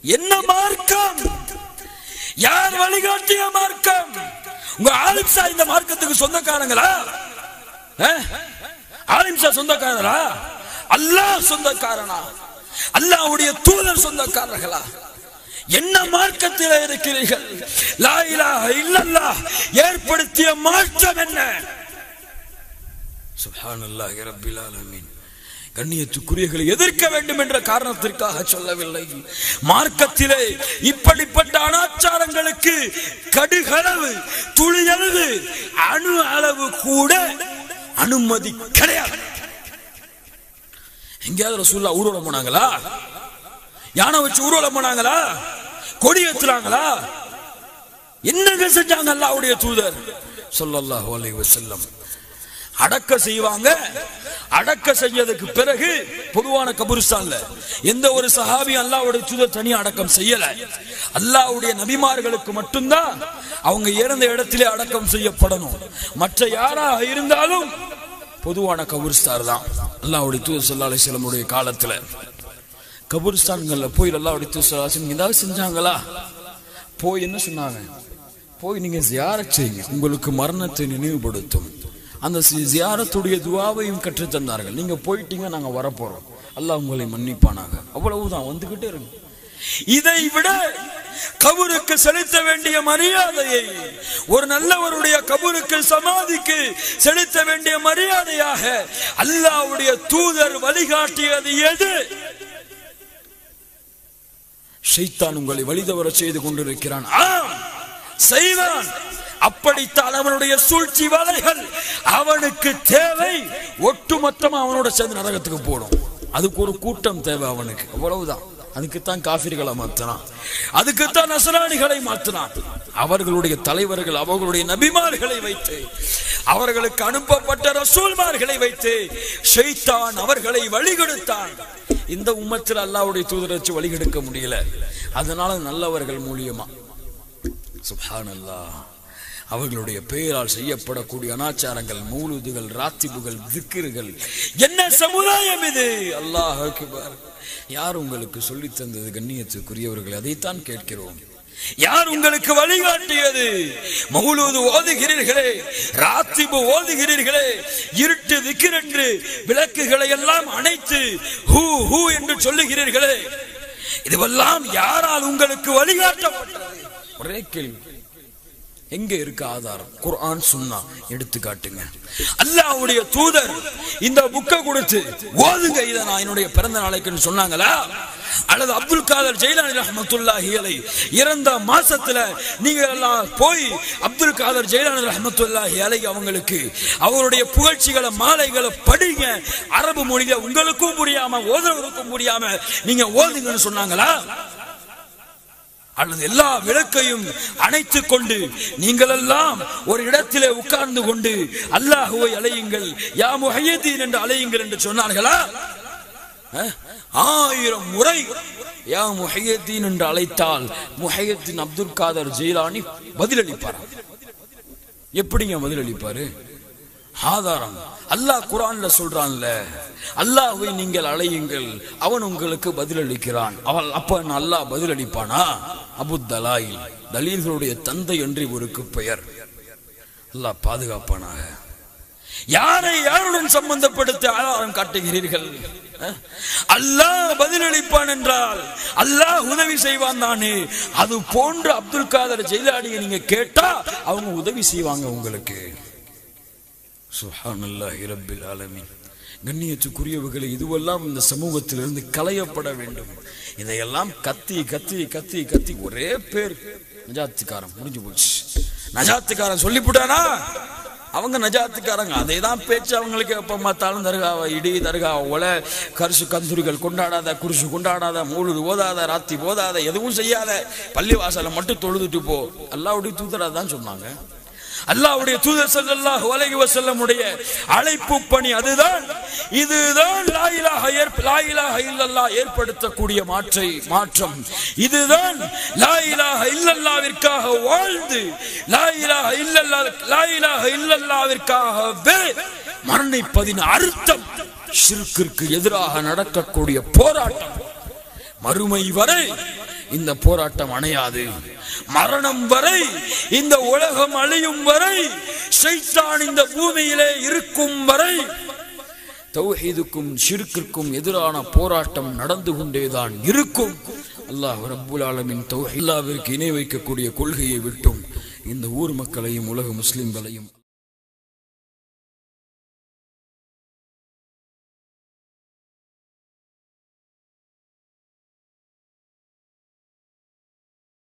என்ன மார்க்கம் யார் வழிகாட்டிய மார்க்கம் உங்க ஆலிம்சா இந்த மார்க்கத்துக்கு சொந்தக்காரங்களா அஹ்? ஆலிம்சா சொந்தக்காரரா அல்லாஹ் சொந்தக்காரனா அல்லாஹ்வுடைய தூதர் சொந்தக்காரர்களா என்ன மார்க்கத்தில் இருக்கிறீர்கள் லா இலாஹ இல்லல்லாஹ் ஏற்படுத்திய மாற்றம் என்ன சுப்ஹானல்லாஹி ரப்பில் ஆலமீன் கண்ணியத்துக்குரியர்களை எதிர்க்க வேண்டும் என்ற காரணத்திற்காக சொல்லவில்லை மார்க்கத்திலே இப்படிப்பட்ட அனாச்சாரங்களுக்கு கடுகளவு துளியளவு அணு அளவு கூட அனுமதி கிடையாது எங்கேயாவது ரசூல்லா ஊர்வலம் போனாங்களா யானை வச்சு ஊர்வலம் போனாங்களா கொடி ஏத்துறாங்களா என்னங்க செஞ்சாங்க அல்லாஹ்வுடைய தூதர் ஸல்லல்லாஹு அலைஹி வஸல்லம் அடக்க செய்வாங்க அடக்க செஞ்சதுக்கு பிறகு பொதுவான கபுரிஸ்தான்ல எந்த ஒரு சஹாபி அல்லாஹ்வுடைய தூதர் தனியா அடக்கம் செய்யல அல்லாஹ்வுடைய நபிமார்களுக்கு மட்டும்தான் அவங்க இறந்த இடத்திலே அடக்கம் செய்யப்படணும் மற்ற யாராக இருந்தாலும் பொதுவான கபுரிஸ்தார் தான் அல்லாஹ்வுடைய தூதர் ஸல்லல்லாஹு அலைஹி வஸல்லமுடைய காலத்துல கபூர்ஸ்தான்கள்ல போய் அல்லாஹ்வுடைய தூதர் ஸல்லல்லாஹு அலைஹி வஸல்லம் ஏதாவது செஞ்சாங்களா போய் என்ன சொன்னாங்க போய் நீங்க ஜியாரத் செய்யுங்க உங்களுக்கு மரணத்தை நினைவுபடுத்தும் அந்த சி- ஜியாரத்துடைய துவாவையும் கற்றுத் தந்தார்கள் நீங்க போயிட்டீங்க நாங்க வரப்போறோம் அல்லாஹ் உங்களை மன்னிப்பானாக அவ்வளவுதான் வந்துகிட்டே இருங்க இதை விட கபருக்கு செலுத்த வேண்டிய மரியாதையை ஒரு நல்லவருடைய கபருக்கு சமாதிக்கு செலுத்த வேண்டிய மரியாதையாக அல்லாஹ்வுடைய தூதர் வழிகாட்டியது எது ஷைத்தான் உங்களை வழிதவர செய்து கொண்டிருக்கிறான் ஆம் செய்வான் அப்படித்தான் அவனுடைய சூழ்ச்சி வலைகள் அவனுக்கு தேவை ஒட்டுமொத்தமா அவனோட சேர்ந்து நரகத்துக்கு போடும் அதுக்கு ஒரு கூட்டம் தேவை அவனுக்கு அவ்வளவுதான் அதுக்குத்தான் காபிர்களை மாத்தினான் அதுக்குத்தான் நசராணிகளை மாத்தினான் அவர்களுடைய தலைவர்கள் அவர்களுடைய நபிமார்களை வைத்து அவர்களுக்கு அனுப்பப்பட்ட ரசூல்மார்களை வைத்து ஷைத்தான் அவர்களை வழிகெடுத்தான் இந்த உம்மத்தில் அல்லாஹ்வுடைய தூதரை வச்சு வழிகெடுக்க முடியல அதனால நல்லவர்கள் மூலியமா சுப்ஹானல்லாஹ் அவர்களுடைய பெயரால் செய்யப்படக்கூடிய அனாச்சாரங்கள் மூலுதுகள் ராத்திபுகள் திக்கிர்கள் என்ன சமுதாயம் இது அல்லாஹ் அக்பர் யார் உங்களுக்கு சொல்லித் தந்தது கண்ணியத்துக்குரியவர்கள் அதைத்தான் கேட்கிறோம் யார் உங்களுக்கு வழிகாட்டியது மௌலூது ஓதுகிறீர்களே ராத்திபு ஓதுகிறீர்களே இருட்டு திக்கிரென்று விளக்குகளை எல்லாம் அணைத்து ஹூ ஹூ என்று சொல்லுகிறீர்களே இதுவெல்லாம் யாரால் உங்களுக்கு வழிகாட்டப்பட்டது ஒரே கேள்வி எங்க இருக்கு ஆதாரம் குர்ஆன் சுன்னா எடுத்து காட்டுங்க அல்லாஹ்வுடைய தூதர் இந்த புக்கை கொடுத்து ஓதுங்க இதை நான் என்னுடைய பிறந்த நாளைக்குன்னு சொன்னாங்களா அல்லது அப்துல் காதர் ஜெயிலானி ரஹமத்துல்லாஹி அலை இறந்த மாசத்துல நீங்க எல்லாம் போய் அப்துல் காதர் ஜெயிலானி ரஹமத்துல்லாஹி அலை அவங்களுக்கு அவருடைய புகழ்ச்சிகளை மாலைகளை படிங்க அரபு மொழியில உங்களுக்கும் புரியாம ஓதுறவருக்கும் புரியாம நீங்க ஓதுங்கன்னு சொன்னாங்களா அல்லது எல்லா விளக்கையும் அணைத்துக் கொண்டு நீங்கள் எல்லாம் ஒரு இடத்திலே உட்கார்ந்து கொண்டு அல்லாஹுவை அலையுங்கள் யா முஹையதீன் என்று அலையுங்கள் என்று சொன்னார்களா அஹ்? ஆயிரம் முறை யா முஹையதீன் என்று அழைத்தால் முஹையத்தீன் அப்துல் காதர் ஜெயிலானி பதிலளிப்பாரா எப்படிங்க பதிலளிப்பாரு ஆதாரம் அல்லாஹ் குரான்ல சொல்றான்ல அல்லாஹ்வை நீங்கள் அழையுங்கள் அவன் உங்களுக்கு பதிலளிக்கிறான் அவள் அப்ப அல்லாஹ் பதிலளிப்பானா அபு தலாயில் தலீல்களுடைய தந்தை என்று இவருக்கு பெயர் அல்லாஹ் பாதுகாப்பானாக யாரை யாருடன் சம்பந்தப்படுத்தி ஆதாரம் காட்டுகிறீர்கள் அஹ்? அல்லாஹ் பதிலளிப்பான் என்றால் அல்லாஹ் உதவி செய்வான் தானே அது போன்று அப்துல் காதர் ஜெயிலாடியை நீங்க கேட்டா அவங்க உதவி செய்வாங்க உங்களுக்கு சுஹானல்லாஹி ரப்பில் ஆலமீன் கண்ணியத்துக்குரியவர்களை இதுவெல்லாம் இந்த சமூகத்திலிருந்து களையப்பட வேண்டும் இதையெல்லாம் கத்தி கத்தி கத்தி கத்தி ஒரே பேர் நஜாத்துக்காரன் முடிஞ்சு போச்சு நஜாத்துக்காரன் சொல்லிவிட்டானா அவங்க நஜாத்துக்காரங்க அதே தான் பேச்சு அவங்களுக்கு எப்ப பார்த்தாலும் தர்காவை இடி தர்கா ஒலை கரிசு கந்துரிகள் கொண்டாடாத குருசு கொண்டாடாத மூழுது ஓதாத ராத்தி ஓதாத எதுவும் செய்யாத பள்ளி வாசலை மட்டும் தொழுதுட்டு போ அல்லாவுடைய தூதரா தான் சொன்னாங்க அல்லாஹ்வுடைய தூதர் ஸல்லல்லாஹு அலைஹி வஸல்லமுடைய அழைப்பு பணி அதுதான் இதுதான் லா இலாஹ ஏற்ப- லா இலாஹ இல்லல்லாஹ் ஏற்படுத்தக்கூடிய மாற்றை மாற்றம் இதுதான் லா இலாஹ இல்லல்லாஹ்விற்காக வாழ்ந்து லா இலாஹ இல்லல்லாஹ் லா இலாஹ இல்லல்லாஹ்விற்காகவே மரணிப்பதின் அர்த்தம் ஷிர்கிற்கு எதிராக நடக்கக்கூடிய போராட்டம் மறுமை வரை இந்த போராட்டம் அணையாது மரணம் வரை இந்த உலகம் அழியும் வரை ஷைத்தான் இந்த பூமியிலே இருக்கும் வரை தௌஹீதுக்கும் ஷிர்கிற்கும் எதிரான போராட்டம் நடந்து கொண்டேதான் இருக்கும் அல்லாஹ் ரப்புல் ஆலமின் தௌஹீல்லாவிற்கு இணை வைக்கக்கூடிய கொள்கையை விட்டும் இந்த ஊர் மக்களையும் உலக முஸ்லிம்களையும்